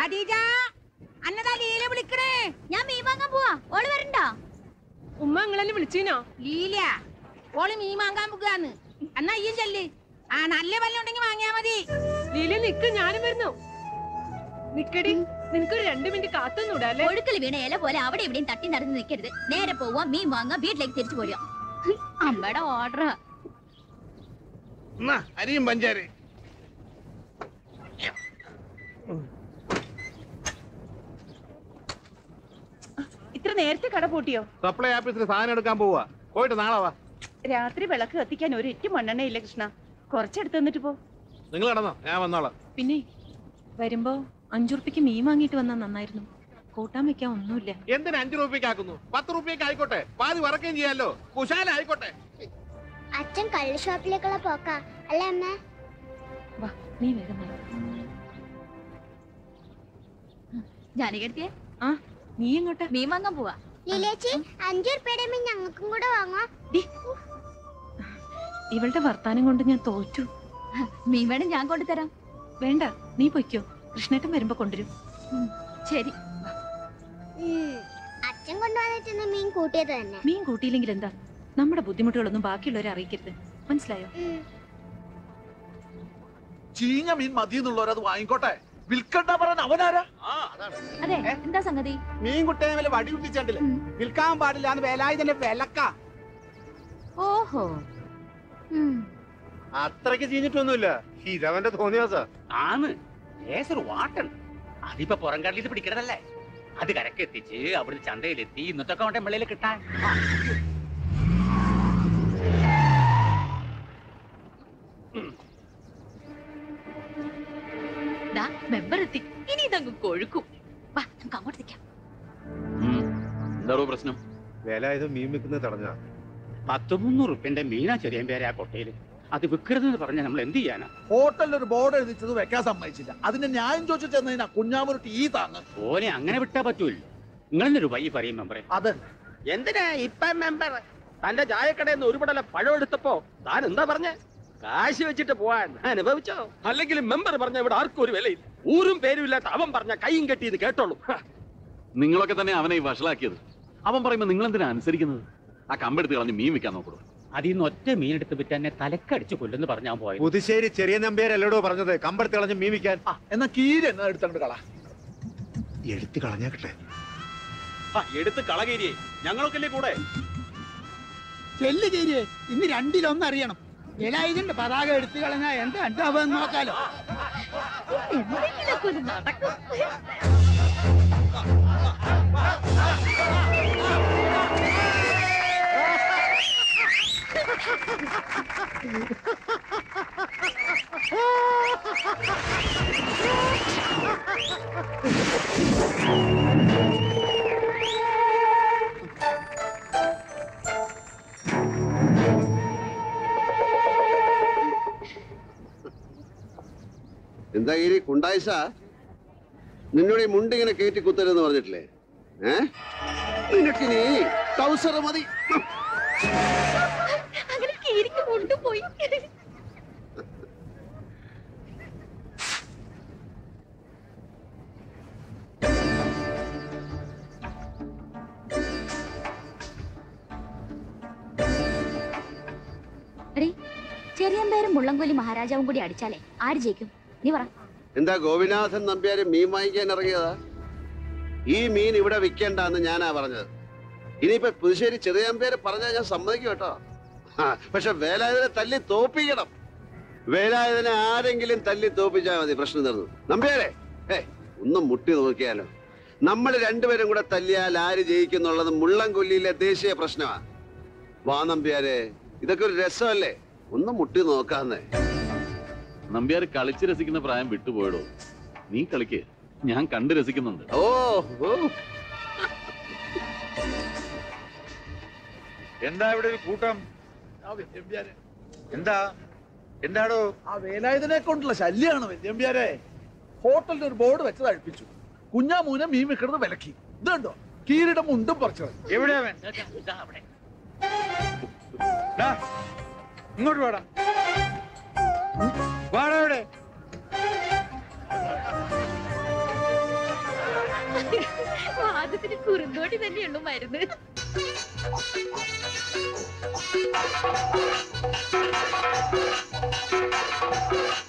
ഖദീജ അന്നതാ ലീല വിളിക്കണേ ഞാൻ മീൻ വാങ്ങാൻ പോവാ ഓള് വരണ്ടോ ഉമ്മ നിങ്ങളെന്നെ വിളിച്ചീനോ ലീല ഓള് മീൻ വാങ്ങാൻ പോകുകന്ന് എന്നാ അയ്യും ചെല്ല് ആ നല്ല വല്ല ഉണ്ടെങ്കിൽ വാങ്ങിയാ മതി ലീല നിക്ക് ഞാനും വരുന്നു നിക്കടി നിനക്കൊരു രണ്ടു മിനിറ്റ് കാത്തൊന്നൂടാ അല്ലേ ഒഴുക്കൽ വീണ ഇല പോലെ അവിടെ ഇവിടെയും തട്ടി നടന്ന് നിൽക്കരുത് നേരെ പോവാ മീൻ വാങ്ങാ വീട്ടിലേക്ക് തിരിച്ചു പോരുക അമ്മയുടെ ഓർഡർ എന്നാ അരിയും പഞ്ചാര ഇത്ര നേരത്തെ കട പൂട്ടിയോ സപ്ലൈ ഓഫീസിൽ സാധനം എടുക്കാൻ പോവാ പോയിട്ട് നാളെ വാ രാത്രി വിളക്ക് കത്തിക്കാൻ ഒരു ഇറ്റ് മണ്ണെണ്ണയില്ല കൃഷ്ണ കുറച്ചെടുത്ത് തന്നിട്ട് പോ നിങ്ങൾ കിടന്നോ ഞാൻ വന്നോളാം പിന്നെ വരുമ്പോ അഞ്ചുറുപ്പിക്ക് മീൻ വാങ്ങിയിട്ട് വന്നാ നന്നായിരുന്നു കൂട്ടാൻ വെക്കാൻ ഒന്നുമില്ല എന്തിനാ അഞ്ചു രൂപയ്ക്ക് ആക്കുന്നു പത്ത് രൂപയ്ക്ക് ആയിക്കോട്ടെ പാതി വറക്കുകയും ചെയ്യാലോ കുശാല ആയിക്കോട്ടെ അച്ഛൻ കള്ള് ഷോപ്പിലേക്കുള്ള പോക്കാ അല്ലേ അമ്മ വാ നീ വേഗം വാ. ജാനകെടുത്തിയെ ആ നീ എങ്ങോട്ടാ മീൻ വാങ്ങാൻ പോവാ ലീലേച്ചി അഞ്ചു റുപ്യയുടെ മീൻ ഞങ്ങൾക്കും കൂടെ വാങ്ങാം ഡി. ഇവളുടെ വർത്താനം കൊണ്ട് ഞാൻ തോറ്റു മീൻ വേണം ഞാൻ കൊണ്ടുതരാം വേണ്ട നീ പൊയ്ക്കോ കൃഷ്ണേട്ടൻ വരുമ്പോ കൊണ്ടുവരും ശരി അച്ഛൻ കൊണ്ടുവന്നിട്ടുന്ന മീൻ കൂട്ടിയത് തന്നെ മീൻ കൂട്ടിയില്ലെങ്കിൽ എന്താ നമ്മുടെ ബുദ്ധിമുട്ടുകളൊന്നും ബാക്കിയുള്ളവരെ അറിയിക്കരുത് മനസ്സിലായോ ഉം. ചീഞ്ഞ മീൻ മതി എന്നുള്ളവരത് വാങ്ങിക്കോട്ടെ വിൽക്കണ്ട പറയാൻ അവനാരാ അതെ എന്താ സംഗതി മീൻ കുട്ടിയെ വല്ല വടി കുട്ടിച്ചണ്ടില്ലേ ഉം. വിൽക്കാൻ പാടില്ല എന്ന് വേലായുധന്റെ വിലക്ക ഓഹോ ഉം. അത്രയ്ക്ക് ചീഞ്ഞിട്ടൊന്നുമില്ല ഇതവന്റെ തോന്നിയാസാ ആന്ന് ലേസർ വാട്ടുണ്ട് അതിപ്പോ പുറം കടലിൽ പിടിക്കണതല്ലേ അത് കരക്ക് എത്തിച്ച് അവിടുന്ന് ചന്തയിലെത്തി ഇന്നത്തെ കൊണ്ട് വെള്ളയിൽ കിട്ടാൻ ദാ മെമ്പർ എത്തി ഇനി ഇതങ്ങ് കൊഴുക്കും വാ നമുക്ക് അങ്ങോട്ട് നിൽക്കാം എന്താണോ പ്രശ്നം വേലായുധ മീൻ വിൽക്കുന്നത് തടഞ്ഞ പത്ത് മുന്നൂറ് റുപ്യന്റെ മീനാ ചെറിയ പേരെ ആ കൊട്ടയില് അത് വിൽക്കരുതെന്ന് പറഞ്ഞാൽ നമ്മൾ എന്ത് ചെയ്യാനാ ഹോട്ടലിൽ ഒരു ബോർഡ് എഴുതിച്ചത് വെക്കാൻ സമ്മതിച്ചില്ല അതിന് ന്യായം ചോദിച്ചു ചെന്നതിനാ കുഞ്ഞാമൊരു ഈ താങ്ങ് ഓനെ അങ്ങനെ വിട്ടാ പറ്റൂല്ലോ നിങ്ങളെന്നൊരു വൈ പറയും മെമ്പറെ അത് എന്തിനാ ഇപ്പൊ മെമ്പർ തന്റെ ചായക്കടയിൽ നിന്ന് ഒരു പടല പഴം എടുത്തപ്പോ താൻ എന്താ പറഞ്ഞ കാശ് വെച്ചിട്ട് പോവാൻ അനുഭവിച്ചോ അല്ലെങ്കിൽ മെമ്പർ പറഞ്ഞ ഇവിടെ ആർക്കും ഒരു വിലയില്ല ഊരും പേരും ഇല്ലാത്ത അവൻ പറഞ്ഞ കൈയും കെട്ടി ഇത് കേട്ടോളൂ നിങ്ങളൊക്കെ തന്നെ അവനെ ഈ വഷളാക്കിയത് അവൻ പറയുമ്പോ നിങ്ങൾ എന്തിനാ അനുസരിക്കുന്നത് ആ കമ്പെടുത്ത് കളഞ്ഞ് മീൻ വിൽക്കാൻ നോക്കൂ അതിൽ നിന്ന് ഒറ്റ മീൻ എടുത്ത് വിറ്റ് എന്നെ തലക്കടിച്ച് കൊല്ലുന്നു പറഞ്ഞാൽ പോയത് പുതുശ്ശേരി ചെറിയ നമ്പ്യാരല്ലടോ പറഞ്ഞത് കമ്പെടുത്ത് കളഞ്ഞ് മീൻ വിൽക്കാൻ ആ എന്നാ കീര് എന്നാ എടുത്തണ്ട് കള എടുത്ത് കളഞ്ഞേക്കട്ടെ എടുത്ത് കളകേരിയെ ഞങ്ങളൊക്കെ കൂടെ ചെല്ല് ചേരിയെ ഇന്ന് രണ്ടിലൊന്നും അറിയണം വേലായുധന്റെ പതാക എടുത്തു കളഞ്ഞാ എന്താ ഉണ്ടാവുക നോക്കാലോ എന്തെങ്കിലുമൊക്കെ ഒന്ന് നടക്കും എന്താ ഈ കുണ്ടായിസ നിന്നോട് ഈ മുണ്ടിങ്ങനെ കയറ്റി കുത്തരുതെന്ന് പറഞ്ഞിട്ടില്ലേ ഏ നിനക്കിനി ടൗസർ മതി അങ്ങനെ കീരിക്ക് കൊണ്ടുപോയി എടീ, ചെറിയമ്പേരും മുള്ളംകൊല്ലി മഹാരാജാവും കൂടി അടിച്ചാലേ ആര് ജയിക്കും നീ പറ എന്താ ഗോപിനാഥൻ നമ്പ്യാര് മീൻ വാങ്ങിക്കാൻ ഇറങ്ങിയതാ ഈ മീൻ ഇവിടെ വിൽക്കേണ്ടെന്ന് ഞാനാ പറഞ്ഞത് ഇനിയിപ്പോ പുതുശ്ശേരി ചെറിയമ്പേര് പറഞ്ഞാൽ ഞാൻ സമ്മതിക്കും കേട്ടോ ആ, പക്ഷെ വേലായുധനെ തല്ലി തോപ്പിക്കണം വേലായുധനെ ആരെങ്കിലും തല്ലി തോപ്പിച്ചാൽ മതി പ്രശ്നം തീർന്നു നമ്പ്യാരെ ഏ ഒന്ന് മുട്ടി നോക്കിയാലോ നമ്മൾ രണ്ടുപേരും കൂടെ തല്ലിയാൽ ആര് ജയിക്കുന്നുള്ളത് മുള്ളംകൊല്ലിയിലെ ദേശീയ പ്രശ്നമാ വാ നമ്പ്യാരെ ഇതൊക്കെ ഒരു രസമല്ലേ ഒന്ന് മുട്ടി നോക്കാന്നേ നമ്പ്യാർ കളിച്ച് രസിക്കുന്ന പ്രായം വിട്ടുപോയടോ നീ കളിക്ക് ഞാൻ കണ്ട് രസിക്കുന്നുണ്ട് ഓ ഓ എന്താ ഇവിടെ ഒരു കൂട്ടം ആ വല്യമ്പ്യാരെ എന്താ എന്താടോ ആ വേലായുധനെ കൊണ്ടുള്ള ശല്യാണ് വല്യമ്പ്യാരെ ഹോട്ടലിൽ ഒരു ബോർഡ് വെച്ചത് അഴിപ്പിച്ചു കുഞ്ഞാമൂനെ മീൻ വെക്കുന്നത് വിലക്കി ഇതുണ്ടോ കീരിയുടെ മുണ്ടും പറിച്ചത് എവിടെ അവൻ ഇതാ അവിടെ ഡാ, ഇങ്ങോട്ട് വാടാ വാടാ ഇവിടെ ഭാഗത്തിന് കുറുന്തോടി തന്നെയുള്ളൂ മരുന്ന് ആ